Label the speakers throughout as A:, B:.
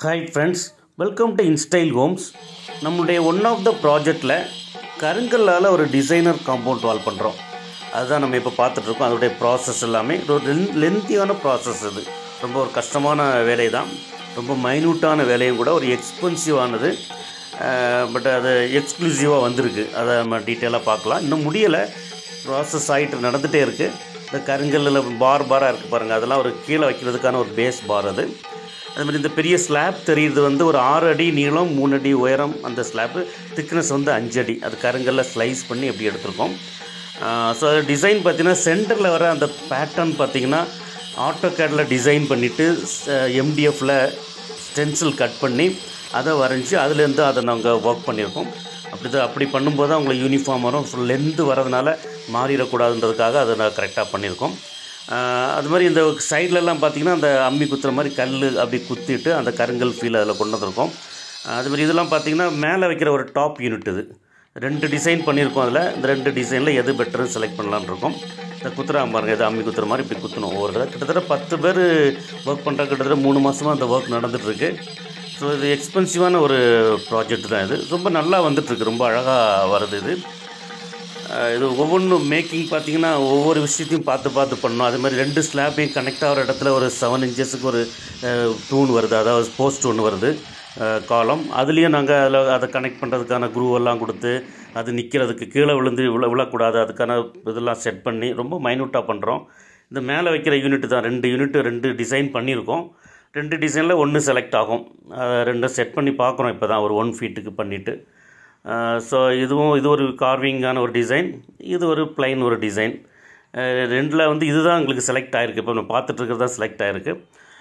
A: hi friends welcome to InStyle Homes நம்மளுடைய one of the ப்ராஜெக்டில் கருங்கல்லால் ஒரு டிசைனர் காம்பவுண்ட் வால் பண்ணுறோம் அதுதான் நம்ம இப்போ பார்த்துட்ருக்கோம் அதோடைய ப்ராசஸ் எல்லாமே இது ஒரு லென்த்தியான ப்ராசஸ் இது ரொம்ப ஒரு கஷ்டமான வேலை தான் ரொம்ப மைன்யூட்டான வேலையும் கூட ஒரு எக்ஸ்பென்சிவானது பட் அது எக்ஸ்க்ளூசிவாக வந்திருக்கு அதை நம்ம டீட்டெயிலாக பார்க்கலாம் இன்னும் முடியலை ப்ராசஸ் ஆகிட்டு நடந்துகிட்டே இருக்குது இந்த கருங்கல்லில் பார் பாராக இருக்குது பாருங்கள் அதெல்லாம் ஒரு கீழே வைக்கிறதுக்கான ஒரு பேஸ் பார் அது அது மாதிரி இந்த பெரிய ஸ்லாப் தெரியுது வந்து ஒரு ஆறு அடி நீளம் மூணு அடி உயரம் அந்த ஸ்லாப்பு திக்னஸ் வந்து அஞ்சு அடி அது கருங்கல்ல ஸ்லைஸ் பண்ணி எப்படி எடுத்திருக்கோம் ஸோ அது டிசைன் பார்த்தீங்கன்னா சென்டரில் வர அந்த பேட்டர்ன் பார்த்தீங்கன்னா ஆட்டோ கேடில் டிசைன் பண்ணிவிட்டு எம்டிஎஃப்பில் ஸ்டென்சில் கட் பண்ணி அதை வரைஞ்சி அதுலேருந்து அதை நாங்கள் ஒர்க் பண்ணியிருக்கோம் அப்படி தான் அப்படி பண்ணும்போது தான் உங்களுக்கு யூனிஃபார்ம் வரும் ஃபுல் லென்த்து வரதுனால மாறிடக்கூடாதுன்றதுக்காக அதை நான் கரெக்டாக பண்ணியிருக்கோம் ஆஹ் அது மாதிரி இந்த சைட்லலாம் பார்த்தீங்கன்னா அந்த அம்மி குத்துற மாதிரி கல் அப்படி குத்திட்டு அந்த கருங்கல் ஃபீல் அதில் கொண்டு வந்திருக்கோம் ஆஹ் அது மாதிரி இதெல்லாம் பார்த்தீங்கன்னா மேலே வைக்கிற ஒரு டாப் யூனிட் இது ரெண்டு டிசைன் பண்ணியிருக்கோம் அதில் இந்த ரெண்டு டிசைனில் எது பெட்டர்னு செலக்ட் பண்ணலான்னு இருக்கோம் இந்த குத்துறா பாருங்க இது அம்மி குத்துற மாதிரி இப்படி குத்தணும் ஒவ்வொரு தடவை கிட்டத்தட்ட பத்து பேர் ஒர்க் பண்ணுற கிட்டத்தட்ட மூணு மாதமாக அந்த ஒர்க் நடந்துகிட்ருக்கு ஸோ இது எக்ஸ்பென்சிவான ஒரு ப்ராஜெக்ட் தான் இது ரொம்ப நல்லா வந்துட்டுருக்கு ரொம்ப அழகாக வருது இது அஹ் இது ஒவ்வொன்றும் மேக்கிங் பார்த்தீங்கன்னா ஒவ்வொரு விஷயத்தையும் பார்த்து பார்த்து பண்ணணும் அது மாதிரி ரெண்டு ஸ்லாப்பையும் கனெக்ட் ஆகிற இடத்துல ஒரு செவன் இன்ச்சஸுக்கு ஒரு டூன் வருது அதாவது போஸ்ட் ஒன்று வருது காலம் அதுலேயும் நாங்கள் அதில் அதை கனெக்ட் பண்ணுறதுக்கான குரூ எல்லாம் கொடுத்து அது நிற்கிறதுக்கு கீழே விழுந்து விழ விழக்கூடாது அதுக்கான இதெல்லாம் செட் பண்ணி ரொம்ப மைன்யூட்டாக பண்ணுறோம் இந்த மேலே வைக்கிற யூனிட் தான் ரெண்டு யூனிட் ரெண்டு டிசைன் பண்ணியிருக்கோம் ரெண்டு டிசைனில் ஒன்று செலக்ட் ஆகும் அஹ் ரெண்டும் செட் பண்ணி பார்க்குறோம் இப்போ தான் ஒரு ஒன் ஃபீட்டுக்கு பண்ணிவிட்டு ஸோ இதுவும் இது ஒரு கார்விங்கான ஒரு டிசைன் இது ஒரு பிளைன் ஒரு டிசைன் ரெண்டில் வந்து இதுதான் எங்களுக்கு செலக்ட் ஆகிருக்கு இப்போ நம்ம பார்த்துட்டு இருக்கிறது தான் செலக்ட் ஆகிருக்கு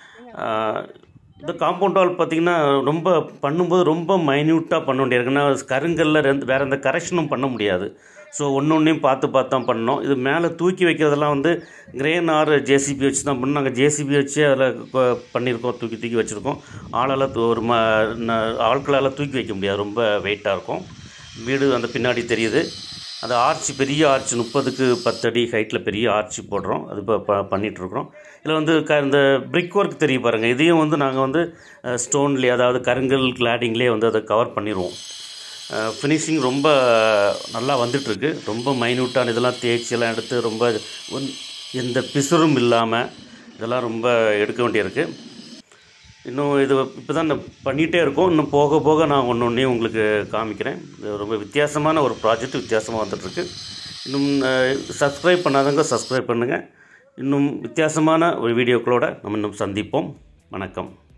A: இந்த காம்பவுண்ட் வால் பார்த்திங்கன்னா ரொம்ப பண்ணும்போது ரொம்ப மைன்யூட்டாக பண்ண வேண்டியிருக்கு ஏன்னா கருங்கல்ல ரெண்டு வேறு எந்த கரெக்ஷனும் பண்ண முடியாது ஸோ ஒன்று ஒன்றையும் பார்த்து பார்த்து தான் பண்ணோம் இது மேலே தூக்கி வைக்கிறதெல்லாம் வந்து கிரேன் ஆர் ஜேசிபி வச்சு தான் பண்ணோம் நாங்கள் ஜேசிபி வச்சு அதில் பண்ணியிருக்கோம் தூக்கி தூக்கி வச்சுருக்கோம் ஆளால் தூ- ஒரு ம ந- ஆட்களால் தூக்கி வைக்க முடியாது ரொம்ப வெயிட்டாக இருக்கும் வீடு அந்த பின்னாடி தெரியுது அந்த ஆர்ச் பெரிய ஆர்ச் முப்பதுக்கு பத்தடி ஹைட்டில் பெரிய ஆர்ச் போடுறோம் அது இப்போ ப பண்ணிகிட்ருக்குறோம் இதில் வந்து க இந்த பிரிக் ஒர்க் தெரிய பாருங்கள் இதையும் வந்து நாங்கள் வந்து ஸ்டோன்லேயே அதாவது கருங்கல் கிளாடிங்லேயே வந்து அதை கவர் பண்ணிடுவோம் ஃபினிஷிங் ரொம்ப நல்லா வந்துட்டுருக்கு ரொம்ப மைன்யூட்டான இதெல்லாம் தேய்ச்சி எல்லாம் எடுத்து ரொம்ப ஒன்- எந்த பிசுறும் இல்லாமல் இதெல்லாம் ரொம்ப எடுக்க வேண்டியிருக்கு இன்னும் இது இப்போ தான் பண்ணிகிட்டே இருக்கோம் இன்னும் போக போக நான் ஒன்று ஒன்றையும் உங்களுக்கு காமிக்கிறேன் இது ரொம்ப வித்தியாசமான ஒரு ப்ராஜெக்ட் வித்தியாசமாக வந்துட்டுருக்கு இன்னும் சப்ஸ்கிரைப் பண்ணாதவங்க சப்ஸ்கிரைப் பண்ணுங்கள் இன்னும் வித்தியாசமான ஒரு வீடியோக்களோட நம்ம இன்னும் சந்திப்போம் வணக்கம்